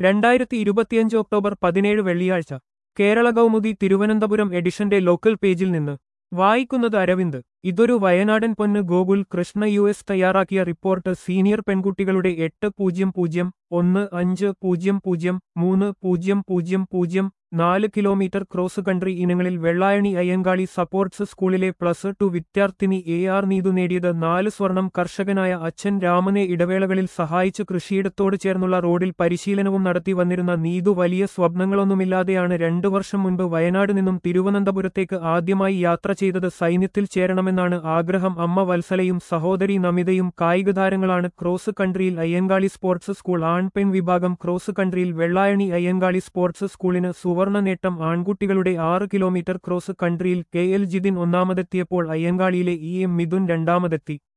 രണ്ടായിരത്തി ഇരുപത്തിയഞ്ച് ഒക്ടോബർ പതിനേഴ് വെള്ളിയാഴ്ച കേരള കൗമുദി തിരുവനന്തപുരം എഡിഷന്റെ ലോക്കൽ പേജിൽ നിന്ന് വായിക്കുന്നത് അരവിന്ദ് ഇതൊരു വയനാടൻ പൊന്ന് ഗോകുൽ കൃഷ്ണ യു എസ് തയ്യാറാക്കിയ റിപ്പോർട്ട് സീനിയർ പെൺകുട്ടികളുടെ എട്ട് പൂജ്യം പൂജ്യം ഒന്ന് അഞ്ച് പൂജ്യം പൂജ്യം മൂന്ന് പൂജ്യം പൂജ്യം പൂജ്യം നാല് കിലോമീറ്റർ ക്രോസ് കൺട്രി ഇനങ്ങളിൽ വെള്ളായണി അയ്യങ്കാളി സപ്പോർട്സ് സ്കൂളിലെ പ്ലസ് ടു വിദ്യാർത്ഥിനി എ ആർ നീതു നേടിയത് നാല് സ്വർണം കർഷകനായ അച്ഛൻ രാമനെ ഇടവേളകളിൽ സഹായിച്ചു കൃഷിയിടത്തോട് ചേർന്നുള്ള റോഡിൽ പരിശീലനവും നടത്തി വന്നിരുന്ന നീതു വലിയ സ്വപ്നങ്ങളൊന്നുമില്ലാതെയാണ് രണ്ടു വർഷം മുൻപ് വയനാട് നിന്നും തിരുവനന്തപുരത്തേക്ക് ആദ്യമായി യാത്ര ചെയ്തത് സൈന്യത്തിൽ ചേരണമെന്നാണ് ആഗ്രഹം അമ്മ വത്സലയും സഹോദരി നമിതയും കായിക താരങ്ങളാണ് ക്രോസ് കൺട്രിയിൽ അയ്യങ്കാളി സ്പോർട്സ് സ്കൂൾ ആൺ പെൺ വിഭാഗം ക്രോസ് കൺട്രിയിൽ വെള്ളായണി അയ്യങ്കാളി സ്പോർട്സ് സ്കൂളിന് സുവർണ നേട്ടം ആൺകുട്ടികളുടെ ആറ് കിലോമീറ്റർ ക്രോസ് കൺട്രിയിൽ കെ എൽ ജിതിൻ ഒന്നാമതെത്തിയപ്പോൾ അയ്യങ്കാളിയിലെ ഇ എം മിഥുൻ രണ്ടാമതെത്തി